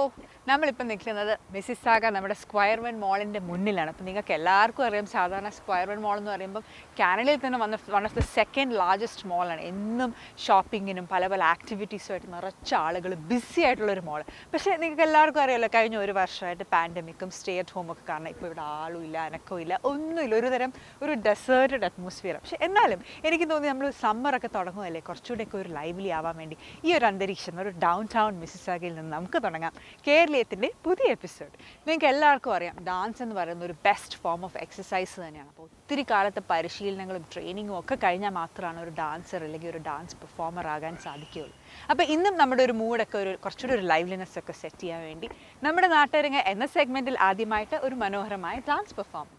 നമ്മളിപ്പോൾ നിൽക്കുന്നത് മിസിസാഗ നമ്മുടെ സ്ക്വയർ വൺ മോളിൻ്റെ മുന്നിലാണ് അപ്പോൾ നിങ്ങൾക്ക് എല്ലാവർക്കും അറിയാം സാധാരണ സ്ക്വയർ വൺ മോൾ എന്ന് പറയുമ്പോൾ കാനഡയിൽ തന്നെ വന്ന one of the second largest മോളാണ് എന്നും ഷോപ്പിങ്ങിനും പല പല ആക്ടിവിറ്റീസുമായിട്ട് നിറച്ച ആളുകൾ ബിസി ആയിട്ടുള്ളൊരു മോൾ പക്ഷേ നിങ്ങൾക്ക് എല്ലാവർക്കും അറിയാമല്ലോ കഴിഞ്ഞ ഒരു വർഷമായിട്ട് പാൻഡമിക്കും സ്റ്റേ അറ്റ് ഹോം ഒക്കെ കാരണം ഇപ്പോൾ ഇവിടെ ആളും ഇല്ല അനക്കവും ഇല്ല ഒന്നുമില്ല ഒരു തരം ഒരു ഡെസേർട്ടഡ് അറ്റ്മോസ്ഫിയർ പക്ഷേ എന്നാലും എനിക്ക് തോന്നി നമ്മൾ സമ്മറൊക്കെ തുടങ്ങുമല്ലേ കുറച്ചുകൂടെയൊക്കെ ഒരു ലൈവ്ലി ആവാൻ വേണ്ടി ഈ ഒരു അന്തരീക്ഷം ഒരു ഡൗൺ ടൗൺ മിസിസാഗയിൽ നിന്ന് നമുക്ക് തുടങ്ങാം കേരളീയത്തിൻ്റെ പുതിയ എപ്പിസോഡ് നിങ്ങൾക്ക് എല്ലാവർക്കും അറിയാം ഡാൻസ് എന്ന് പറയുന്ന ഒരു ബെസ്റ്റ് ഫോം ഓഫ് എക്സസൈസ് തന്നെയാണ് അപ്പോൾ ഒത്തിരി കാലത്തെ പരിശീലനങ്ങളും ട്രെയിനിങ്ങും ഒക്കെ കഴിഞ്ഞാൽ മാത്രമാണ് ഒരു ഡാൻസർ അല്ലെങ്കിൽ ഒരു ഡാൻസ് പെർഫോമർ ആകാൻ സാധിക്കുകയുള്ളൂ അപ്പോൾ ഇന്നും നമ്മുടെ ഒരു മൂഡൊക്കെ ഒരു കുറച്ചുകൂടി ഒരു ലൈവ്ലിനെസ് ഒക്കെ സെറ്റ് ചെയ്യാൻ വേണ്ടി നമ്മുടെ നാട്ടരങ്ങ എന്ന സെഗ്മെൻറ്റിൽ ആദ്യമായിട്ട് ഒരു മനോഹരമായ ഡാൻസ് പെർഫോമൻസ്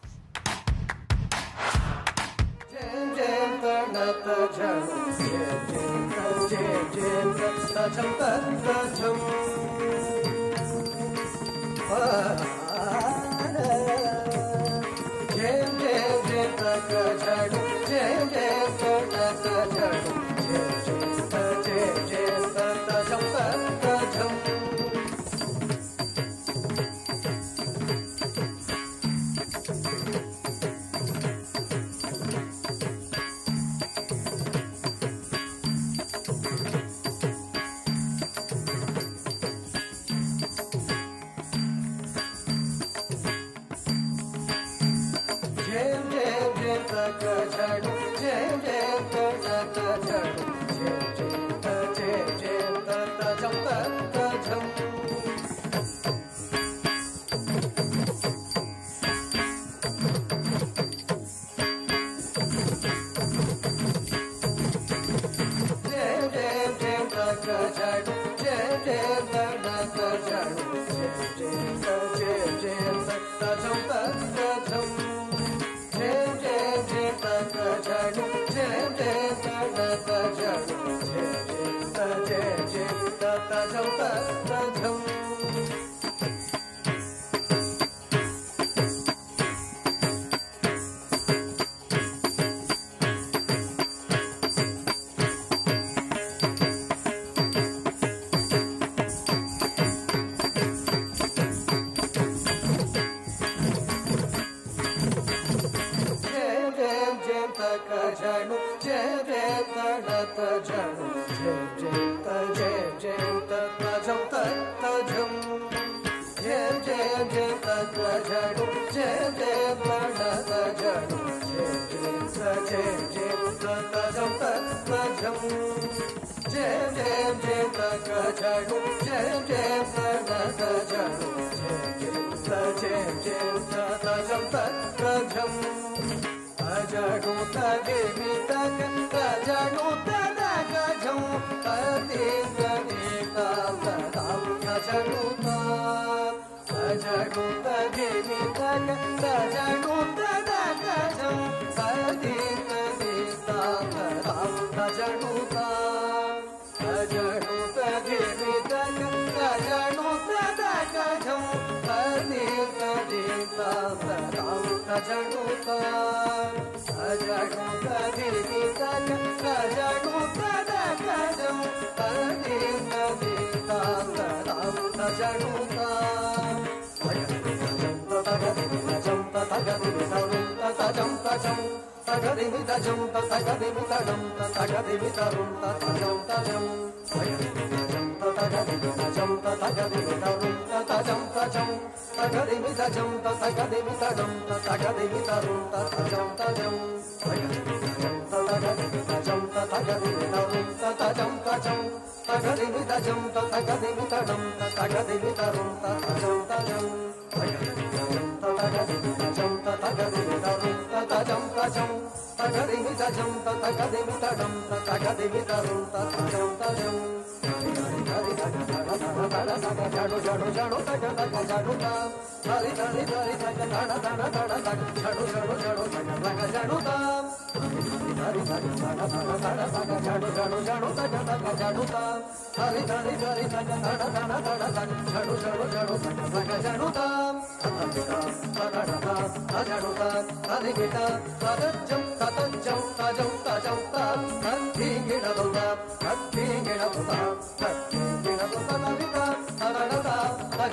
గిడ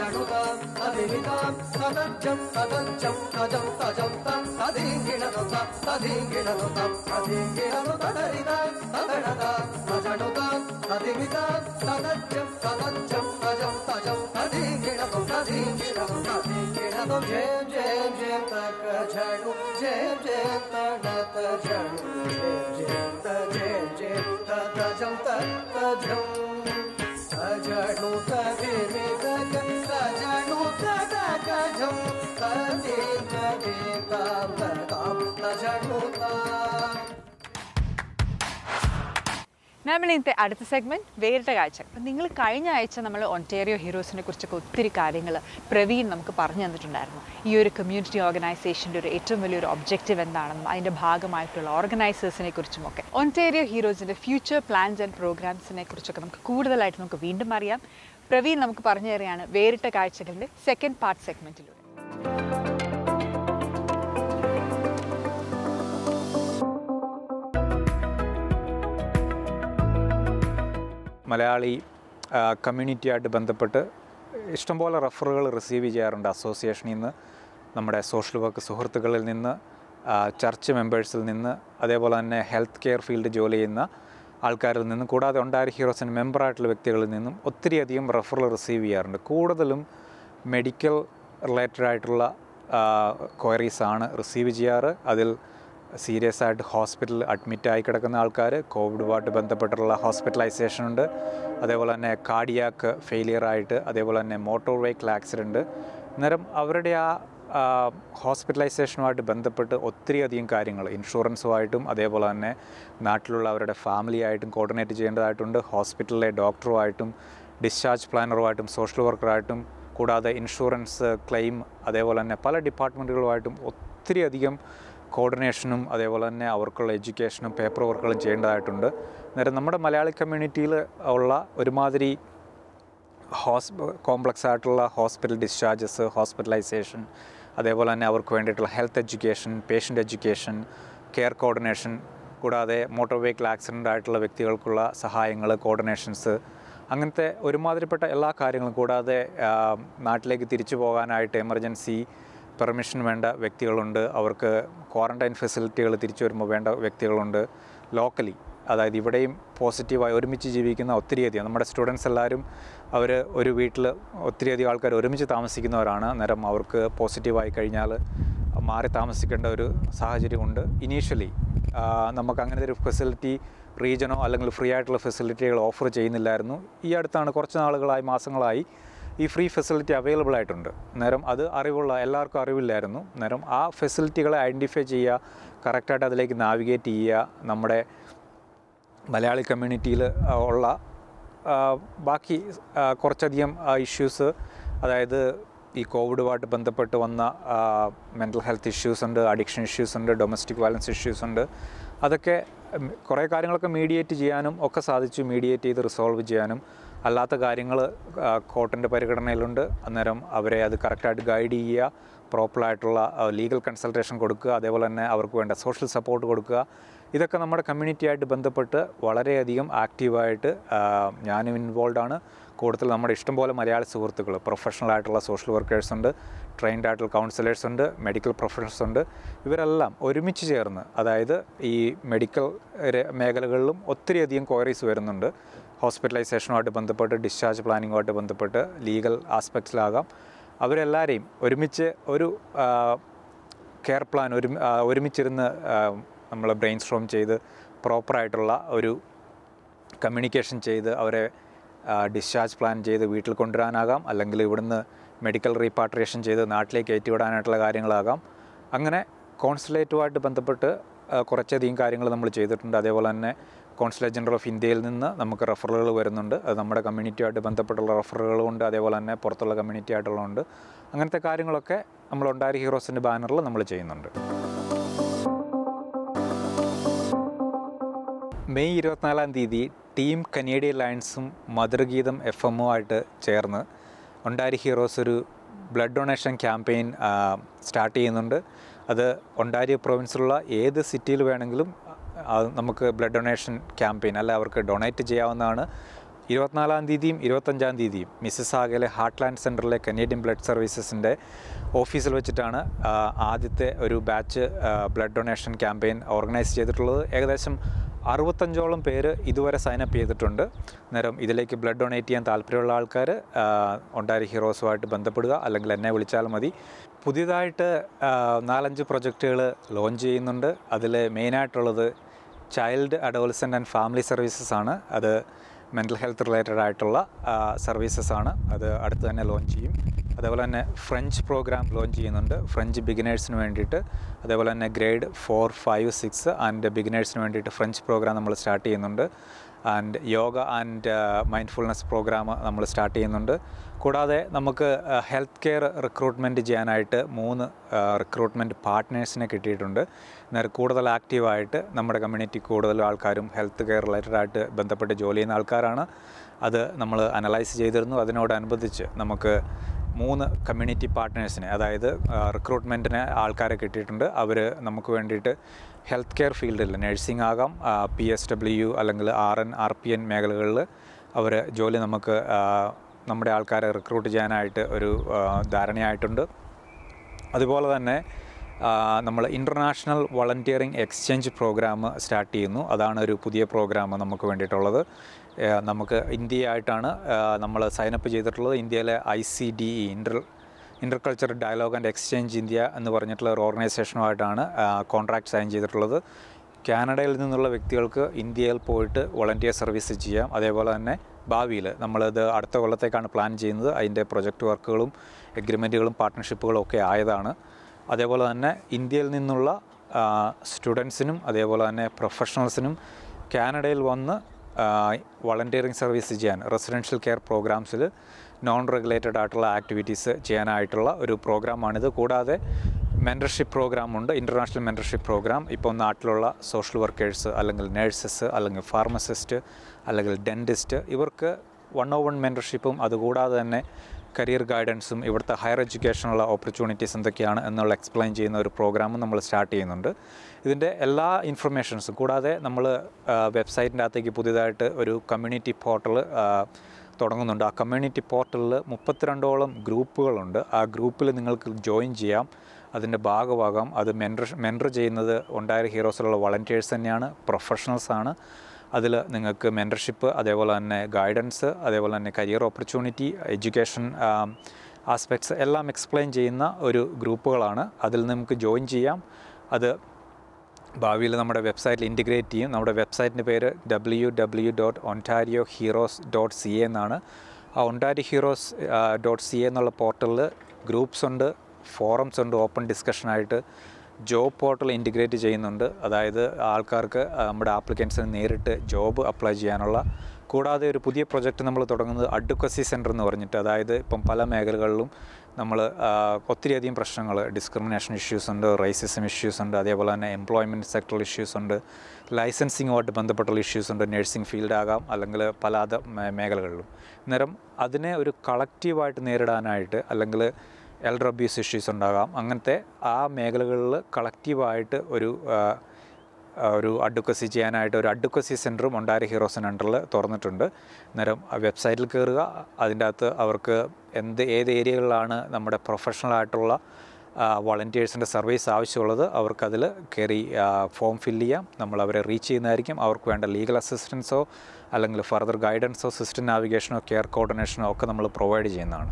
തതിവിതാം തതജ്ജം തതജ്ജം തജം തജം തം തദീങ്കിണതു തം തദീങ്കിണതു തം തദീങ്കിണതു തദരിതാം തദടതാം തജടുതാം തതിവിതാം തതജ്ജം തതജ്ജം തജം തജം തദീങ്കിണതു തദീങ്കിണതു തദീങ്കിണതു ജയം ജയം ജയം തക ജഡു ജയം ജയം തടത ജഡു ജയം ജയം ത ജയം ജയം തജം തജം സജണു തദിമിതക സജണു തദകജം തദീതദീതാം തദാം സജണു താം നമ്മൾ ഇന്നത്തെ അടുത്ത സെഗ്മെന്റ് വേറിട്ട കാഴ്ച അപ്പം നിങ്ങൾ കഴിഞ്ഞ ആഴ്ച നമ്മൾ ഒൻറ്റേറിയോ ഹീറോസിനെ കുറിച്ചൊക്കെ ഒത്തിരി കാര്യങ്ങൾ പ്രവീൺ നമുക്ക് പറഞ്ഞു തന്നിട്ടുണ്ടായിരുന്നു ഈ ഒരു കമ്മ്യൂണിറ്റി ഓർഗനൈസേഷൻ്റെ ഒരു ഏറ്റവും വലിയൊരു ഒബ്ജക്റ്റീവ് എന്താണെന്നും അതിൻ്റെ ഭാഗമായിട്ടുള്ള ഓർഗനൈസേഴ്സിനെ കുറിച്ചുമൊക്കെ ഒൻറ്റേറിയോ ഹീറോസിൻ്റെ ഫ്യൂച്ചർ പ്ലാൻസ് ആൻഡ് പ്രോഗ്രാംസിനെ കുറിച്ചൊക്കെ നമുക്ക് കൂടുതലായിട്ട് നമുക്ക് വീണ്ടും അറിയാം പ്രവീൺ നമുക്ക് പറഞ്ഞു തരികയാണ് വേറിട്ട കാഴ്ചകളുടെ സെക്കൻഡ് പാർട്ട് സെഗ്മെൻറ്റിലൂടെ മലയാളി ആ, കമ്മ്യൂണിറ്റിയായിട്ട് ബന്ധപ്പെട്ട് ഇഷ്ടംപോലെ റെഫറുകൾ റിസീവ് ചെയ്യാറുണ്ട് അസോസിയേഷനിൽ നിന്ന് നമ്മുടെ സോഷ്യൽ വർക്ക് സുഹൃത്തുക്കളിൽ നിന്ന് ആ, ചർച്ച് മെമ്പേഴ്സിൽ നിന്ന് അതേപോലെ തന്നെ ഹെൽത്ത് കെയർ ഫീൽഡ് ജോലി ചെയ്യുന്ന ആൾക്കാരിൽ നിന്നും കൂടാതെ ഉണ്ടായ ഹീറോസിന് മെമ്പറായിട്ടുള്ള വ്യക്തികളിൽ നിന്നും ഒത്തിരിയധികം റെഫറൽ റിസീവ് ചെയ്യാറുണ്ട് കൂടുതലും മെഡിക്കൽ റിലേറ്റഡ് ആയിട്ടുള്ള ക്വയറീസ് ആണ് റിസീവ് ചെയ്യാറ് അതിൽ സീരിയസ് ആയിട്ട് ഹോസ്പിറ്റലിൽ അഡ്മിറ്റ് ആയി കിടക്കുന്ന ആൾക്കാർ കോവിഡുമായിട്ട് ബന്ധപ്പെട്ടുള്ള ഹോസ്പിറ്റലൈസേഷൻ ഉണ്ട് അതേപോലെ തന്നെ കാർഡിയാക്ക് ഫെയിലിയർ ആയിട്ട് അതേപോലെ തന്നെ മോട്ടോർ വെഹിക്കിൾ ആക്സിഡൻറ്റ് അന്നേരം അവരുടെ ആ ആ, ഹോസ്പിറ്റലൈസേഷനുമായിട്ട് ബന്ധപ്പെട്ട് ഒത്തിരിയധികം കാര്യങ്ങൾ ഇൻഷുറൻസുമായിട്ടും അതേപോലെ തന്നെ നാട്ടിലുള്ള അവരുടെ ഫാമിലി ആയിട്ടും കോർഡിനേറ്റ് ചെയ്യേണ്ടതായിട്ടുണ്ട് ഹോസ്പിറ്റലിലെ ഡോക്ടറുമായിട്ടും ഡിസ്ചാർജ് പ്ലാനറുമായിട്ടും സോഷ്യൽ വർക്കറായിട്ടും കൂടാതെ ഇൻഷുറൻസ് ക്ലെയിം അതേപോലെ തന്നെ പല ഡിപ്പാർട്ട്മെൻറ്റുകളുമായിട്ടും ഒത്തിരിയധികം കോർഡിനേഷനും അതേപോലെ തന്നെ അവർക്കുള്ള എഡ്യൂക്കേഷനും പേപ്പർ വർക്കുകളും ചെയ്യേണ്ടതായിട്ടുണ്ട് അന്നേരം നമ്മുടെ മലയാളി കമ്മ്യൂണിറ്റിയിൽ ഉള്ള ഒരുമാതിരി ഹോസ് കോംപ്ലക്സ് ആയിട്ടുള്ള ഹോസ്പിറ്റൽ ഡിസ്ചാർജസ് ഹോസ്പിറ്റലൈസേഷൻ അതേപോലെ തന്നെ അവർക്ക് വേണ്ടിയിട്ടുള്ള health education patient education care coordination കൂടാതെ മോട്ടോർ വെഹിക്കിൾ ആക്സിഡൻ്റ് ആയിട്ടുള്ള വ്യക്തികൾക്കുള്ള സഹായങ്ങൾ കോർഡിനേഷൻസ് അങ്ങനത്തെ ഒരുമാതിരിപ്പെട്ട എല്ലാ കാര്യങ്ങളും കൂടാതെ ആ, നാട്ടിലേക്ക് തിരിച്ചു പോകാനായിട്ട് എമർജൻസി പെർമിഷൻ വേണ്ട വ്യക്തികളുണ്ട് അവർക്ക് ക്വാറൻറ്റൈൻ ഫെസിലിറ്റികൾ തിരിച്ചു വരുമ്പോൾ വേണ്ട വ്യക്തികളുണ്ട് ലോക്കലി അതായത് ഇവിടെയും പോസിറ്റീവായി ഒരുമിച്ച് ജീവിക്കുന്ന ഒത്തിരിയധികം നമ്മുടെ സ്റ്റുഡൻസ് എല്ലാവരും അവർ ഒരു വീട്ടിൽ ഒത്തിരിയധികം ആൾക്കാർ ഒരുമിച്ച് താമസിക്കുന്നവരാണ് അന്നേരം അവർക്ക് പോസിറ്റീവായി കഴിഞ്ഞാൽ മാറി താമസിക്കേണ്ട ഒരു സാഹചര്യമുണ്ട് ഇനീഷ്യലി നമുക്ക് അങ്ങനത്തെ ഒരു ഫെസിലിറ്റി റീജനോ അല്ലെങ്കിൽ ഫ്രീ ആയിട്ടുള്ള ഫെസിലിറ്റികൾ ഓഫർ ചെയ്യുന്നില്ലായിരുന്നു ഈ അടുത്താണ് കുറച്ച് നാളുകളായി മാസങ്ങളായി ഈ ഫ്രീ ഫെസിലിറ്റി അവൈലബിൾ ആയിട്ടുണ്ട് അന്നേരം അത് അറിവുള്ള എല്ലാവർക്കും അറിവില്ലായിരുന്നു അന്നേരം ആ ഫെസിലിറ്റികളെ ഐഡൻറ്റിഫൈ ചെയ്യുക കറക്റ്റായിട്ട് അതിലേക്ക് നാവിഗേറ്റ് ചെയ്യുക നമ്മുടെ മലയാളി കമ്മ്യൂണിറ്റിയിൽ ഉള്ള ആ, ബാക്കി ആ, കുറച്ചധികം ഇഷ്യൂസ് അതായത് ഈ കോവിഡുമായിട്ട് ബന്ധപ്പെട്ട് വന്ന മെൻ്റൽ ഹെൽത്ത് ഇഷ്യൂസ് ഉണ്ട് അഡിക്ഷൻ ഇഷ്യൂസ് ഉണ്ട് ഡൊമസ്റ്റിക് വയലൻസ് ഇഷ്യൂസ് ഉണ്ട് അതൊക്കെ ഉം, കുറേ കാര്യങ്ങളൊക്കെ മീഡിയേറ്റ് ചെയ്യാനും ഒക്കെ സാധിച്ചു മീഡിയേറ്റ് ചെയ്ത് റിസോൾവ് ചെയ്യാനും അല്ലാത്ത കാര്യങ്ങൾ കോർട്ടിൻ്റെ പരിഗണനയിലുണ്ട് അന്നേരം അവരെ അത് കറക്റ്റായിട്ട് ഗൈഡ് ചെയ്യുക പ്രോപ്പറായിട്ടുള്ള ലീഗൽ കൺസൾട്ടേഷൻ കൊടുക്കുക അതേപോലെ തന്നെ അവർക്ക് വേണ്ട സോഷ്യൽ സപ്പോർട്ട് കൊടുക്കുക ഇതൊക്കെ നമ്മുടെ കമ്മ്യൂണിറ്റിയായിട്ട് ബന്ധപ്പെട്ട് വളരെയധികം ആക്റ്റീവായിട്ട് ആ, ഞാനും ഇൻവോൾവ് ആണ് കൂടുതൽ നമ്മുടെ ഇഷ്ടംപോലെ മലയാളി സുഹൃത്തുക്കൾ പ്രൊഫഷണൽ ആയിട്ടുള്ള സോഷ്യൽ വർക്കേഴ്സ് ഉണ്ട് ട്രെയിൻഡ് ആയിട്ടുള്ള കൗൺസിലേഴ്സ് ഉണ്ട് മെഡിക്കൽ പ്രൊഫഷണൽസ് ഉണ്ട് ഇവരെല്ലാം ഒരുമിച്ച് ചേർന്ന് അതായത് ഈ മെഡിക്കൽ ര- മേഖലകളിലും ഒത്തിരിയധികം ക്വയറീസ് വരുന്നുണ്ട് ഹോസ്പിറ്റലൈസേഷനുമായിട്ട് ബന്ധപ്പെട്ട് ഡിസ്ചാർജ് പ്ലാനിങ്ങുമായിട്ട് ബന്ധപ്പെട്ട് ലീഗൽ ആസ്പെക്ട്സിലാകാം അവരെല്ലാവരെയും ഒരുമിച്ച് ഒരു ആ, കെയർ പ്ലാൻ ഒരു ഒരുമിച്ചിരുന്ന് നമ്മൾ ബ്രെയിൻ സ്ട്രോം ചെയ്ത് പ്രോപ്പറായിട്ടുള്ള ഒരു കമ്മ്യൂണിക്കേഷൻ ചെയ്ത് അവരെ ഡിസ്ചാർജ് പ്ലാൻ ചെയ്ത് വീട്ടിൽ കൊണ്ടുവരാനാകാം അല്ലെങ്കിൽ ഇവിടുന്ന് മെഡിക്കൽ റീപാട്രിയേഷൻ ചെയ്ത് നാട്ടിലേക്ക് കയറ്റിവിടാനായിട്ടുള്ള കാര്യങ്ങളാകാം അങ്ങനെ കോൺസുലേറ്റുമായിട്ട് ബന്ധപ്പെട്ട് ആ, കുറച്ചധികം കാര്യങ്ങൾ നമ്മൾ ചെയ്തിട്ടുണ്ട് അതേപോലെ തന്നെ കോൺസുലേറ്റ് ജനറൽ ഓഫ് ഇന്ത്യയിൽ നിന്ന് നമുക്ക് റെഫറലുകൾ വരുന്നുണ്ട് അത് നമ്മുടെ കമ്മ്യൂണിറ്റിയുമായിട്ട് ബന്ധപ്പെട്ടുള്ള റെഫറലുകളുണ്ട് അതേപോലെ തന്നെ പുറത്തുള്ള കമ്മ്യൂണിറ്റി ആയിട്ടുള്ളതുണ്ട് അങ്ങനത്തെ കാര്യങ്ങളൊക്കെ നമ്മൾ ഉണ്ടാരി ഹീറോസിൻ്റെ ബാനറിൽ നമ്മൾ ചെയ്യുന്നുണ്ട് മെയ് ഇരുപത്തിനാലാം തീയതി ടീം കനേഡിയൻ ലയൺസും മധുരഗീതം എഫ് എമ്മുമായിട്ട് ചേർന്ന് ഒണ്ടാരി ഹീറോസ് ഒരു ബ്ലഡ് ഡൊണേഷൻ ക്യാമ്പയിൻ സ്റ്റാർട്ട് ചെയ്യുന്നുണ്ട് അത് ഒണ്ടാരിയോ പ്രൊവിൻസിലുള്ള ഏത് സിറ്റിയിൽ വേണമെങ്കിലും ആ, നമുക്ക് ബ്ലഡ് ഡൊണേഷൻ ക്യാമ്പയിൻ അല്ല അവർക്ക് ഡൊണേറ്റ് ചെയ്യാവുന്നതാണ് ഇരുപത്തിനാലാം തീയതിയും ഇരുപത്തഞ്ചാം തീയതിയും മിസ്സിസാഗയിലെ ഹാർട്ട്ലാൻഡ് സെൻറ്ററിലെ കനേഡിയൻ ബ്ലഡ് സർവീസസിൻ്റെ ഓഫീസിൽ വെച്ചിട്ടാണ് ആ, ആദ്യത്തെ ഒരു batch blood donation campaign organise ചെയ്തിട്ടുള്ളത് ഏകദേശം അറുപത്തഞ്ചോളം പേര് ഇതുവരെ സൈനപ്പ് ചെയ്തിട്ടുണ്ട് അന്നേരം ഇതിലേക്ക് ബ്ലഡ് ഡൊണേറ്റ് ചെയ്യാൻ താല്പര്യമുള്ള ആൾക്കാർ ഒണ്ടാരി ഹീറോസുമായിട്ട് ബന്ധപ്പെടുക അല്ലെങ്കിൽ എന്നെ വിളിച്ചാൽ മതി പുതിയതായിട്ട് ആ, നാലഞ്ച് പ്രൊജക്റ്റുകൾ ലോഞ്ച് ചെയ്യുന്നുണ്ട് അതിൽ മെയിനായിട്ടുള്ളത് child adolescent and family services ആണ് അത് മെൻ്റൽ ഹെൽത്ത് റിലേറ്റഡ് ആയിട്ടുള്ള സർവീസസ് ആണ് അത് അടുത്ത് തന്നെ ലോഞ്ച് ചെയ്യും അതേപോലെ തന്നെ ഫ്രഞ്ച് പ്രോഗ്രാം ലോഞ്ച് ചെയ്യുന്നുണ്ട് ഫ്രഞ്ച് ബിഗിനേഴ്സിന് വേണ്ടിയിട്ട് അതേപോലെ തന്നെ grade four five six and ബിഗിനേഴ്സിന് വേണ്ടിയിട്ട് ഫ്രഞ്ച് പ്രോഗ്രാം നമ്മൾ സ്റ്റാർട്ട് ചെയ്യുന്നുണ്ട് and yoga and mindfulness program നമ്മൾ സ്റ്റാർട്ട് ചെയ്യുന്നുണ്ട് കൂടാതെ നമുക്ക് ഹെൽത്ത് കെയർ റിക്രൂട്ട്മെൻറ്റ് ചെയ്യാനായിട്ട് മൂന്ന് റിക്രൂട്ട്മെൻറ്റ് പാർട്ട്നേഴ്സിനെ കിട്ടിയിട്ടുണ്ട് എന്നാൽ കൂടുതൽ ആക്റ്റീവായിട്ട് നമ്മുടെ കമ്മ്യൂണിറ്റി കൂടുതൽ ആൾക്കാരും ഹെൽത്ത് കെയർ റിലേറ്റഡ് ആയിട്ട് ബന്ധപ്പെട്ട് ജോലി ചെയ്യുന്ന ആൾക്കാരാണ് അത് നമ്മൾ അനലൈസ് ചെയ്തിരുന്നു അതിനോടനുബന്ധിച്ച് നമുക്ക് മൂന്ന് കമ്മ്യൂണിറ്റി പാർട്ട്നേഴ്സിനെ അതായത് റിക്രൂട്ട്മെൻറ്റിന് ആൾക്കാരെ കിട്ടിയിട്ടുണ്ട് അവർ നമുക്ക് വേണ്ടിയിട്ട് ഹെൽത്ത് കെയർ ഫീൽഡിൽ നഴ്സിംഗ് ആകാം പി എസ് ഡബ്ല്യു യു അല്ലെങ്കിൽ R N R P N മേഖലകളിൽ അവർ ജോലി നമുക്ക് ആ, നമ്മുടെ ആൾക്കാരെ റിക്രൂട്ട് ചെയ്യാനായിട്ട് ഒരു ആ, ധാരണയായിട്ടുണ്ട് അതുപോലെ തന്നെ നമ്മൾ international volunteering exchange program start ചെയ്യുന്നു അതാണ് ഒരു പുതിയ പ്രോഗ്രാം നമുക്ക് വേണ്ടിയിട്ടുള്ളത് ആ, നമുക്ക് ഇന്ത്യയായിട്ടാണ് നമ്മൾ സൈനപ്പ് ചെയ്തിട്ടുള്ളത് ഇന്ത്യയിലെ I C D E inter inter culture dialogue and exchange India എന്ന് പറഞ്ഞിട്ടുള്ള ഒരു ഓർഗനൈസേഷനുമായിട്ടാണ് കോൺട്രാക്ട് സൈൻ ചെയ്തിട്ടുള്ളത് കാനഡയിൽ നിന്നുള്ള വ്യക്തികൾക്ക് ഇന്ത്യയിൽ പോയിട്ട് വളണ്ടിയർ സർവീസ് ചെയ്യാം അതേപോലെ തന്നെ ഭാവിയിൽ നമ്മളിത് അടുത്ത കൊല്ലത്തേക്കാണ് പ്ലാൻ ചെയ്യുന്നത് അതിൻ്റെ പ്രൊജക്റ്റ് വർക്കുകളും എഗ്രിമെൻറ്റുകളും പാർട്ട്ണർഷിപ്പുകളും ഒക്കെ ആയതാണ് അതേപോലെ തന്നെ ഇന്ത്യയിൽ നിന്നുള്ള സ്റ്റുഡൻസിനും അതേപോലെ തന്നെ പ്രൊഫഷണൽസിനും കാനഡയിൽ വന്ന് വളണ്ടിയറിങ് സർവീസ് ചെയ്യാൻ റെസിഡൻഷ്യൽ കെയർ പ്രോഗ്രാംസിൽ നോൺ റെഗുലേറ്റഡ് ആയിട്ടുള്ള ആക്ടിവിറ്റീസ് ചെയ്യാനായിട്ടുള്ള ഒരു പ്രോഗ്രാമാണിത് കൂടാതെ മെൻറ്റർഷിപ്പ് പ്രോഗ്രാം ഉണ്ട് ഇൻ്റർനാഷണൽ മെൻറ്റർഷിപ്പ് പ്രോഗ്രാം ഇപ്പോൾ നാട്ടിലുള്ള സോഷ്യൽ വർക്കേഴ്സ് അല്ലെങ്കിൽ നേഴ്സസ് അല്ലെങ്കിൽ ഫാർമസിസ്റ്റ് അല്ലെങ്കിൽ ഡെൻറ്റിസ്റ്റ് ഇവർക്ക് വൺ ഓ വൺ മെൻറ്റർഷിപ്പും അതുകൂടാതെ തന്നെ കരിയർ ഗൈഡൻസും ഇവിടുത്തെ ഹയർ എഡ്യൂക്കേഷനുള്ള ഓപ്പർച്യൂണിറ്റീസ് എന്തൊക്കെയാണ് എന്നുള്ള എക്സ്പ്ലെയിൻ ചെയ്യുന്ന ഒരു പ്രോഗ്രാമും നമ്മൾ സ്റ്റാർട്ട് ചെയ്യുന്നുണ്ട് ഇതിൻ്റെ എല്ലാ ഇൻഫർമേഷൻസും കൂടാതെ നമ്മൾ വെബ്സൈറ്റിൻ്റെ അകത്തേക്ക് പുതിയതായിട്ട് ഒരു കമ്മ്യൂണിറ്റി പോർട്ടൽ തുടങ്ങുന്നുണ്ട് ആ കമ്മ്യൂണിറ്റി പോർട്ടലിൽ മുപ്പത്തിരണ്ടോളം ഗ്രൂപ്പുകളുണ്ട് ആ ഗ്രൂപ്പിൽ നിങ്ങൾക്ക് ജോയിൻ ചെയ്യാം അതിൻ്റെ ഭാഗമാകാം അത് മെൻറ്റർ മെൻറ്റർ ചെയ്യുന്നത് ഉണ്ടായ ഹീറോസിലുള്ള വളണ്ടിയേഴ്സ് തന്നെയാണ് പ്രൊഫഷണൽസ് ആണ് അതിൽ നിങ്ങൾക്ക് മെൻറ്റർഷിപ്പ് അതേപോലെ തന്നെ ഗൈഡൻസ് അതേപോലെ തന്നെ കരിയർ ഓപ്പർച്യൂണിറ്റി എഡ്യൂക്കേഷൻ ആസ്പെക്ട്സ് എല്ലാം എക്സ്പ്ലെയിൻ ചെയ്യുന്ന ഒരു ഗ്രൂപ്പുകളാണ് അതിൽ നമുക്ക് ജോയിൻ ചെയ്യാം അത് ഭാവിയിൽ നമ്മുടെ വെബ്സൈറ്റിൽ ഇൻറ്റിഗ്രേറ്റ് ചെയ്യും നമ്മുടെ വെബ്സൈറ്റിൻ്റെ പേര് W W dot Ontario Heroes dot C A എന്നാണ് ആ Ontario Heroes dot C A എന്നുള്ള പോർട്ടലിൽ ഗ്രൂപ്പ്സ് ഉണ്ട് ഫോറംസ് ഉണ്ട് ഓപ്പൺ ഡിസ്കഷനായിട്ട് ജോബ് പോർട്ടൽ ഇൻറ്റിഗ്രേറ്റ് ചെയ്യുന്നുണ്ട് അതായത് ആൾക്കാർക്ക് ആ, നമ്മുടെ ആപ്ലിക്കൻസിന് നേരിട്ട് ജോബ് അപ്ലൈ ചെയ്യാനുള്ള കൂടാതെ ഒരു പുതിയ പ്രൊജക്റ്റ് നമ്മൾ തുടങ്ങുന്നത് അഡ്വക്കസി സെൻറ്റർ എന്ന് പറഞ്ഞിട്ട് അതായത് ഇപ്പം പല മേഖലകളിലും നമ്മൾ ഒത്തിരിയധികം പ്രശ്നങ്ങൾ ഡിസ്ക്രിമിനേഷൻ ഇഷ്യൂസ് ഉണ്ട് റേസിസം ഇഷ്യൂസ് ഉണ്ട് അതേപോലെ തന്നെ എംപ്ലോയ്മെൻറ്റ് സെക്ടറൽ ഇഷ്യൂസ് ഉണ്ട് ലൈസൻസിങ്ങുമായിട്ട് ബന്ധപ്പെട്ടുള്ള ഇഷ്യൂസ് ഉണ്ട് നഴ്സിംഗ് ഫീൽഡാകാം അല്ലെങ്കിൽ പല അത് മേഖലകളിലും അന്നേരം അതിനെ ഒരു കളക്റ്റീവായിട്ട് നേരിടാനായിട്ട് അല്ലെങ്കിൽ എൽഡർ അബ്യൂസ് ഇഷ്യൂസ് ഉണ്ടാകാം അങ്ങനത്തെ ആ മേഖലകളിൽ കളക്റ്റീവായിട്ട് ഒരു ആ, ആ, ഒരു അഡ്വക്കസി ചെയ്യാനായിട്ട് ഒരു അഡ്വക്കസി സെൻറ്ററും ഒണ്ടാരി ഹീറോസിന് അണ്ടറിൽ തുറന്നിട്ടുണ്ട് അന്നേരം ആ വെബ്സൈറ്റിൽ കയറുക അതിൻ്റെ അകത്ത് അവർക്ക് എന്ത് ഏത് ഏരിയകളിലാണ് നമ്മുടെ പ്രൊഫഷണൽ ആയിട്ടുള്ള വളണ്ടിയേഴ്സിൻ്റെ സർവീസ് ആവശ്യമുള്ളത് അവർക്കതിൽ കയറി ഫോം ഫില്ല് ചെയ്യാം നമ്മൾ അവരെ റീച്ച് ചെയ്യുന്നതായിരിക്കും അവർക്ക് വേണ്ട ലീഗൽ അസിസ്റ്റൻസോ അല്ലെങ്കിൽ ഫർദർ ഗൈഡൻസോ സിസ്റ്റം നാവിഗേഷനോ കെയർ കോർഡിനേഷനോ ഒക്കെ നമ്മൾ പ്രൊവൈഡ് ചെയ്യുന്നതാണ്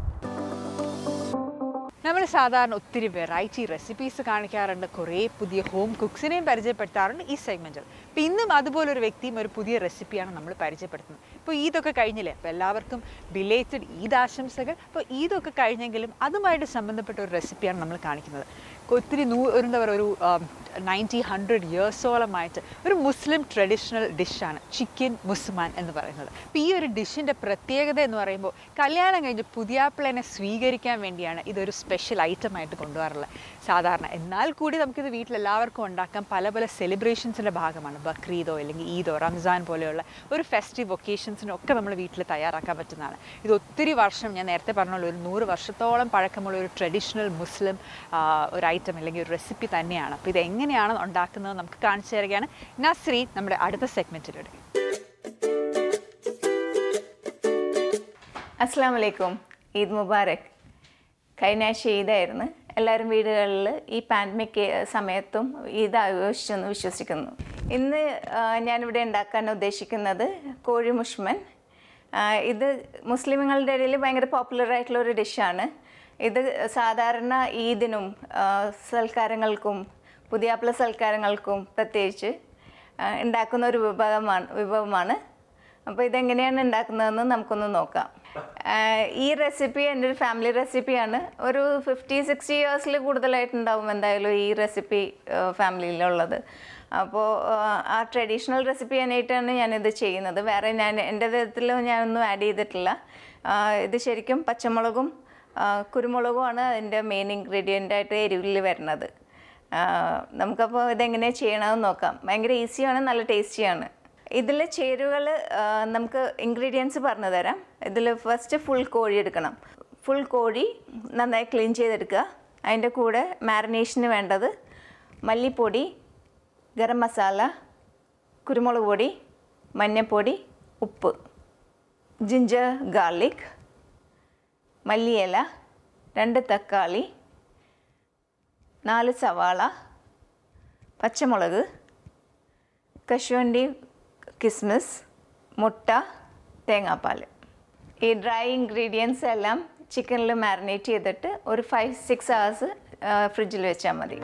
നമ്മൾ സാധാരണ ഒത്തിരി വെറൈറ്റി റെസിപ്പീസ് കാണിക്കാറുണ്ട് കുറേ പുതിയ ഹോം കുക്സിനെയും പരിചയപ്പെടുത്താറുണ്ട് ഈ സെഗ്മെൻറ്റിൽ അപ്പോൾ ഇന്നും അതുപോലൊരു വ്യക്തിയും ഒരു പുതിയ റെസിപ്പിയാണ് നമ്മൾ പരിചയപ്പെടുത്തുന്നത് ഇപ്പോൾ ഈദൊക്കെ കഴിഞ്ഞില്ലേ അപ്പോൾ എല്ലാവർക്കും ബിലേറ്റഡ് ഈദ് ആശംസകൾ അപ്പോൾ ഈദൊക്കെ കഴിഞ്ഞെങ്കിലും അതുമായിട്ട് സംബന്ധപ്പെട്ട ഒരു റെസിപ്പിയാണ് നമ്മൾ കാണിക്കുന്നത് ഒത്തിരി നൂ ഒരു എന്താ പറയുക ഒരു നയൻറ്റി ഹൺഡ്രഡ് ഇയേഴ്സോളമായിട്ട് ഒരു മുസ്ലിം ട്രഡീഷണൽ ഡിഷാണ് ചിക്കൻ മുസ്മാൻ എന്ന് പറയുന്നത് അപ്പോൾ ഈ ഒരു ഡിഷിൻ്റെ പ്രത്യേകത എന്ന് പറയുമ്പോൾ കല്യാണം കഴിഞ്ഞ് പുതിയാപ്പിളനെ സ്വീകരിക്കാൻ വേണ്ടിയാണ് ഇതൊരു സ്പെഷ്യൽ ഐറ്റമായിട്ട് കൊണ്ടുവരാറുള്ളത് സാധാരണ എന്നാൽ കൂടി നമുക്കിത് വീട്ടിൽ എല്ലാവർക്കും ഉണ്ടാക്കാം പല പല സെലിബ്രേഷൻസിൻ്റെ ഭാഗമാണ് ബക്രീദോ അല്ലെങ്കിൽ ഈദോ റംസാൻ പോലെയുള്ള ഒരു ഫെസ്റ്റീവ് ഒക്കേഷൻസിനും ഒക്കെ നമ്മൾ വീട്ടിൽ തയ്യാറാക്കാൻ പറ്റുന്നതാണ് ഇത് ഒത്തിരി വർഷം ഞാൻ നേരത്തെ പറഞ്ഞല്ലോ ഒരു നൂറ് വർഷത്തോളം പഴക്കമുള്ള ഒരു ട്രഡീഷണൽ മുസ്ലിം ആ, ഒരു ഐറ്റം അല്ലെങ്കിൽ ഒരു റെസിപ്പി തന്നെയാണ് അപ്പോൾ ഇത് എങ്ങനെയാണ് ഉണ്ടാക്കുന്നത് നമുക്ക് കാണിച്ചു തരികയാണ് നസ്രീൻ നമ്മുടെ അടുത്ത സെഗ്മെൻറ്റിലൂടെ അസ്സാം വലൈക്കും ഈദ് മുബാറക് കഴിഞ്ഞ ആഴ്ച ഈദായിരുന്നു എല്ലാവരും വീടുകളിൽ ഈ പാൻഡമിക് സമയത്തും ഈദ് ആഘോഷിച്ചെന്ന് വിശ്വസിക്കുന്നു ഇന്ന് ആ, ഞാനിവിടെ ഉണ്ടാക്കാൻ ഉദ്ദേശിക്കുന്നത് കോഴി മുഷ്മൻ ആ, ഇത് മുസ്ലിമുകളുടെ ഇടയിൽ ഭയങ്കര പോപ്പുലർ ആയിട്ടുള്ള ഒരു ഡിഷാണ് ഇത് സാധാരണ ഈദിനും ആ, സൽക്കാരങ്ങൾക്കും പുതിയാപ്പിള സൽക്കാരങ്ങൾക്കും പ്രത്യേകിച്ച് ആ, ഉണ്ടാക്കുന്ന ഒരു വിഭവമാണ് വിഭവമാണ് അപ്പോൾ ഇതെങ്ങനെയാണ് ഉണ്ടാക്കുന്നതെന്ന് നമുക്കൊന്ന് നോക്കാം ആഹ് ഈ റെസിപ്പി എൻ്റെ ഒരു ഫാമിലി റെസിപ്പിയാണ് ഒരു ഫിഫ്റ്റി സിക്സ്റ്റി ഇയേഴ്സിൽ കൂടുതലായിട്ടുണ്ടാവും എന്തായാലും ഈ റെസിപ്പി ഫാമിലിയിലുള്ളത് അപ്പോൾ ആ ട്രഡീഷണൽ റെസിപ്പി ആയിട്ടാണ് ഞാനിത് ചെയ്യുന്നത് വേറെ ഞാൻ എൻ്റെ വിധത്തിൽ ഞാനൊന്നും ആഡ് ചെയ്തിട്ടില്ല ആഹ് ഇത് ശരിക്കും പച്ചമുളകും ആഹ് കുരുമുളകുമാണ് അതിൻ്റെ മെയിൻ ഇൻഗ്രീഡിയൻ്റ് ആയിട്ട് എരിവിൽ വരുന്നത് ആഹ് നമുക്കപ്പോൾ ഇതെങ്ങനെ ചെയ്യണമെന്ന് നോക്കാം ഭയങ്കര ഈസിയാണ് നല്ല ടേസ്റ്റിയാണ് ഇതിൽ ചേരുവകൾ നമുക്ക് ഇൻഗ്രീഡിയൻസ് പറഞ്ഞു തരാം ഇതിൽ ഫസ്റ്റ് ഫുൾ കോഴി എടുക്കണം ഫുൾ കോഴി നന്നായി ക്ലീൻ ചെയ്തെടുക്കുക അതിൻ്റെ കൂടെ മാരിനേഷന് വേണ്ടത് മല്ലിപ്പൊടി ഗരം മസാല കുരുമുളക് പൊടി മഞ്ഞൾപ്പൊടി ഉപ്പ് ജിഞ്ചർ ഗാർലിക് മല്ലിയില രണ്ട് തക്കാളി നാല് സവാള പച്ചമുളക് കശുവണ്ടി കിസ്മിസ് മുട്ട തേങ്ങാപ്പാൽ ഈ ഡ്രൈ ഇൻഗ്രീഡിയൻസ് എല്ലാം ചിക്കനിൽ മാരിനേറ്റ് ചെയ്തിട്ട് ഒരു ഫൈവ് സിക്സ് ഹവേഴ്സ് ഫ്രിഡ്ജിൽ വെച്ചാൽ മതി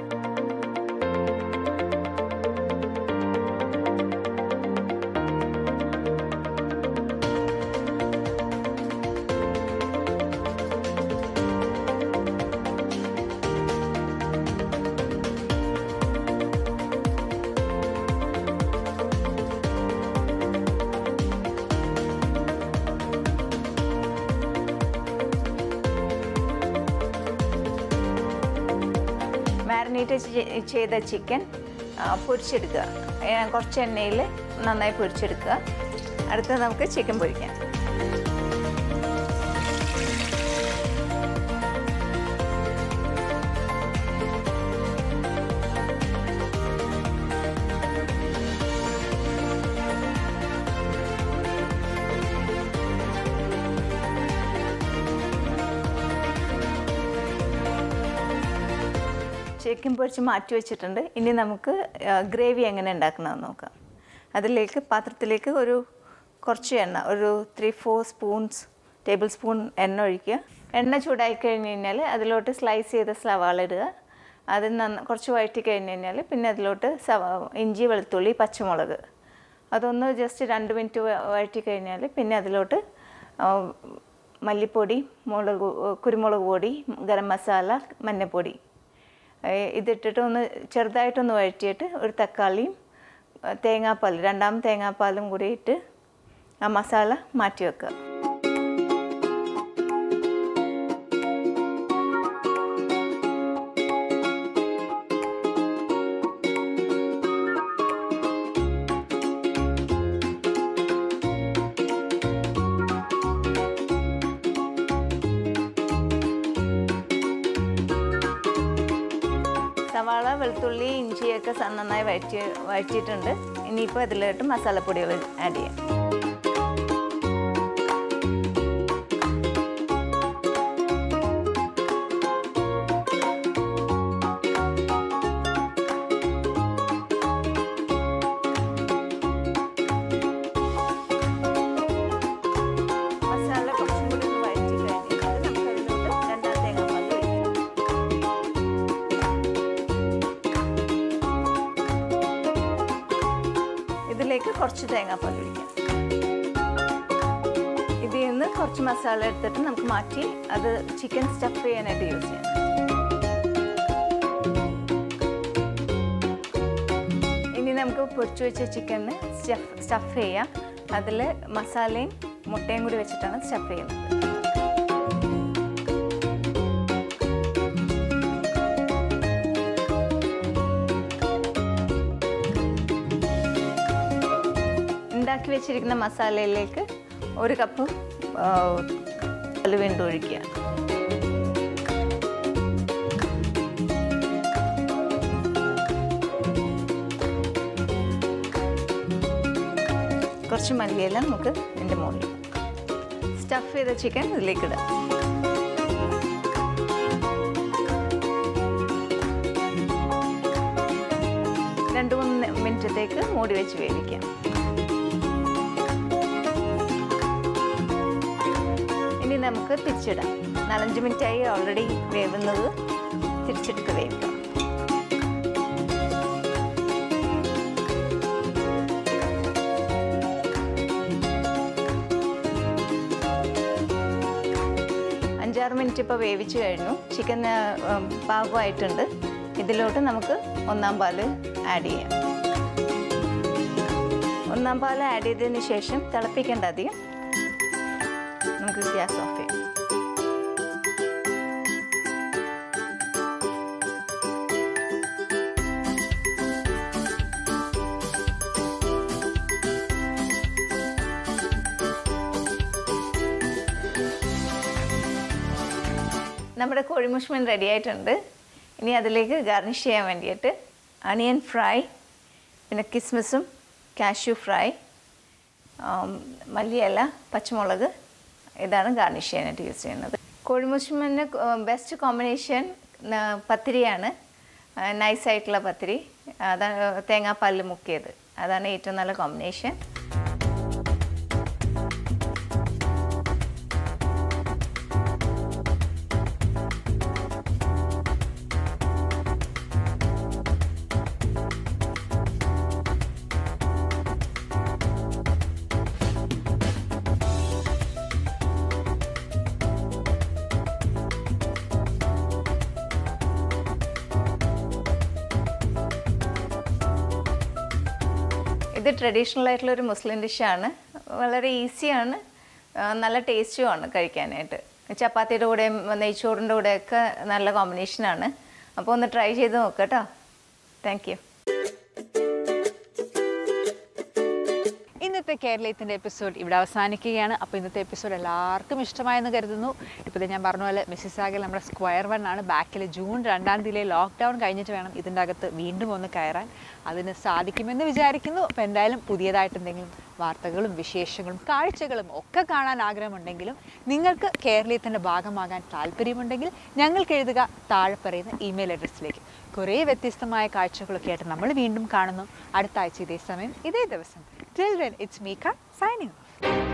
മാരിനേറ്റ് ചെയ്ത ചിക്കൻ പൊരിച്ചെടുക്കുക ഏ, കുറച്ച് എണ്ണയിൽ നന്നായി പൊരിച്ചെടുക്കുക അടുത്ത് നമുക്ക് ചിക്കൻ പൊരിക്കാം ചിക്കൻ പൊരിച്ച് മാറ്റി വെച്ചിട്ടുണ്ട് ഇനി നമുക്ക് ഗ്രേവി എങ്ങനെ ഉണ്ടാക്കണമെന്ന് നോക്കാം അതിലേക്ക് പാത്രത്തിലേക്ക് ഒരു കുറച്ച് എണ്ണ ഒരു three four spoons tablespoon എണ്ണ ഒഴിക്കുക എണ്ണ ചൂടായി കഴിഞ്ഞ് കഴിഞ്ഞാൽ അതിലോട്ട് സ്ലൈസ് ചെയ്ത സവാള ഇടുക അത് നന്ന കുറച്ച് വഴറ്റി കഴിഞ്ഞ് കഴിഞ്ഞാൽ പിന്നെ അതിലോട്ട് സവാ ഇഞ്ചി വെളുത്തുള്ളി പച്ചമുളക് അതൊന്ന് ജസ്റ്റ് രണ്ട് മിനിറ്റ് വ- വഴറ്റി കഴിഞ്ഞാൽ പിന്നെ അതിലോട്ട് ആ, മല്ലിപ്പൊടി മുളക് കുരുമുളക് പൊടി ഗരം മസാല മഞ്ഞൾപ്പൊടി ഏഹ് ഇതിട്ടിട്ട് ഒന്ന് ചെറുതായിട്ടൊന്ന് വഴറ്റിയിട്ട് ഒരു തക്കാളിയും ഏഹ് തേങ്ങാപ്പാൽ രണ്ടാം തേങ്ങാപ്പാലും കൂടി ഇട്ട് ആ മസാല മാറ്റി വെക്കുക സവാള വെളുത്തുള്ളി ഇഞ്ചിയൊക്കെ സ- നന്നായി വഴറ്റി വഴറ്റിയിട്ടുണ്ട് ഇനിയിപ്പോൾ ഇതിലോട്ട് മസാലപ്പൊടികൾ ആഡ് ചെയ്യാം മസാല കുറച്ചും കൂടി ഒന്ന് വഴറ്റി കഴിഞ്ഞിട്ട് നമുക്ക് അതിലോട്ട് രണ്ടാം തേങ്ങാപ്പാൽ ഒഴിക്കാം ഇതിലേക്ക് കുറച്ച് തേങ്ങാപ്പാൽ ഒഴിക്കാം ഇതിൽ നിന്ന് കുറച്ച് മസാല എടുത്തിട്ട് നമുക്ക് മാറ്റി അത് ചിക്കൻ സ്റ്റഫ് ചെയ്യാനായിട്ട് യൂസ് ചെയ്യാം ഇനി നമുക്ക് പൊരിച്ചു വെച്ച ചിക്കന് സ്റ്റഫ് സ്റ്റഫ് ചെയ്യാം അതിൽ മസാലയും മുട്ടയും കൂടി വെച്ചിട്ടാണ് സ്റ്റഫ് ചെയ്യുന്നത് ഉണ്ടാക്കി വെച്ചിരിക്കുന്ന മസാലയിലേക്ക് ഒരു കപ്പ് ആ, പാല് വീണ്ടും ഒഴിക്കുക കുറച്ച് മല്ലിയില നമുക്ക് ഇതിൻ്റെ മുകളിൽ സ്റ്റഫ് ചെയ്ത ചിക്കൻ ഇതിലേക്ക് ഇടാം രണ്ട് മൂന്ന് മിനിറ്റത്തേക്ക് മൂടി വെച്ച് വേവിക്കാം ഇനി നമുക്ക് തിരിച്ചിടാം നാലഞ്ച് മിനിറ്റായി ഓൾറെഡി വേവുന്നത് തിരിച്ചെടുത്ത് വേവിക്കാം അഞ്ചാറ് മിനിറ്റ് ഇപ്പോൾ വേവിച്ച് കഴിഞ്ഞു ചിക്കൻ പാകമായിട്ടുണ്ട് ഇതിലോട്ട് നമുക്ക് ഒന്നാം പാല് ആഡ് ചെയ്യാം ഒന്നാം പാൽ ആഡ് ചെയ്തതിന് ശേഷം തിളപ്പിക്കേണ്ട അധികം നമുക്ക് ഗ്യാസ് ഓഫ് ചെയ്യാം നമ്മുടെ കോഴിമുഷ്മൻ റെഡി ആയിട്ടുണ്ട് ഇനി അതിലേക്ക് ഗാർണിഷ് ചെയ്യാൻ വേണ്ടിയിട്ട് അണിയൻ ഫ്രൈ പിന്നെ കിസ്മിസും കാഷ്യൂ ഫ്രൈ ആം, മല്ലിയില പച്ചമുളക് ഇതാണ് ഗാർണിഷ് ചെയ്യാനായിട്ട് യൂസ് ചെയ്യുന്നത് കോഴിമുഷ്മന് ബെസ്റ്റ് കോമ്പിനേഷൻ പത്തിരിയാണ് നൈസായിട്ടുള്ള പത്തിരി അതാണ് തേങ്ങാപ്പാലിൽ മുക്കിയത് അതാണ് ഏറ്റവും നല്ല കോമ്പിനേഷൻ ഇത് ട്രഡീഷണൽ ആയിട്ടുള്ള ഒരു മുസ്ലിം ഡിഷാണ് വളരെ ഈസിയാണ് ആ, നല്ല ടേസ്റ്റുമാണ് കഴിക്കാനായിട്ട് ചപ്പാത്തിയുടെ കൂടെയും നെയ്ച്ചോറിൻ്റെ കൂടെയൊക്കെ നല്ല കോമ്പിനേഷനാണ് അപ്പോൾ ഒന്ന് ട്രൈ ചെയ്ത് നോക്കാം കേട്ടോ താങ്ക് യു ഇന്നത്തെ കേരളത്തിൻ്റെ എപ്പിസോഡ് ഇവിടെ അവസാനിക്കുകയാണ് അപ്പോൾ ഇന്നത്തെ എപ്പിസോഡ് എല്ലാവർക്കും ഇഷ്ടമായെന്ന് കരുതുന്നു ഇപ്പോൾ ഞാൻ പറഞ്ഞ പോലെ മിസ്സിസ് ആഗിൽ നമ്മുടെ സ്ക്വയർ വൺ ആണ് ബാക്കിൽ ജൂൺ രണ്ടാം തീയതിയിലെ ലോക്ക്ഡൗൺ കഴിഞ്ഞിട്ട് വേണം ഇതിൻ്റെ അകത്ത് വീണ്ടും ഒന്ന് കയറാൻ അതിന് സാധിക്കുമെന്ന് വിചാരിക്കുന്നു അപ്പോൾ എന്തായാലും പുതിയതായിട്ട് എന്തെങ്കിലും വാർത്തകളും വിശേഷങ്ങളും കാഴ്ചകളും ഒക്കെ കാണാൻ ആഗ്രഹമുണ്ടെങ്കിലും നിങ്ങൾക്ക് കേരളീയത്തിൻ്റെ ഭാഗമാകാൻ താല്പര്യമുണ്ടെങ്കിൽ ഞങ്ങൾക്ക് എഴുതുക താഴെ പറയുന്ന ഇമെയിൽ അഡ്രസ്സിലേക്ക് കുറേ വ്യത്യസ്തമായ കാഴ്ചകളൊക്കെ ആയിട്ട് നമ്മൾ വീണ്ടും കാണുന്നു അടുത്ത ആഴ്ച ഇതേ സമയം ഇതേ ദിവസം ടിൽ വെൻ ഇറ്റ്സ് മീക്ക സൈനിങ് ഓഫ്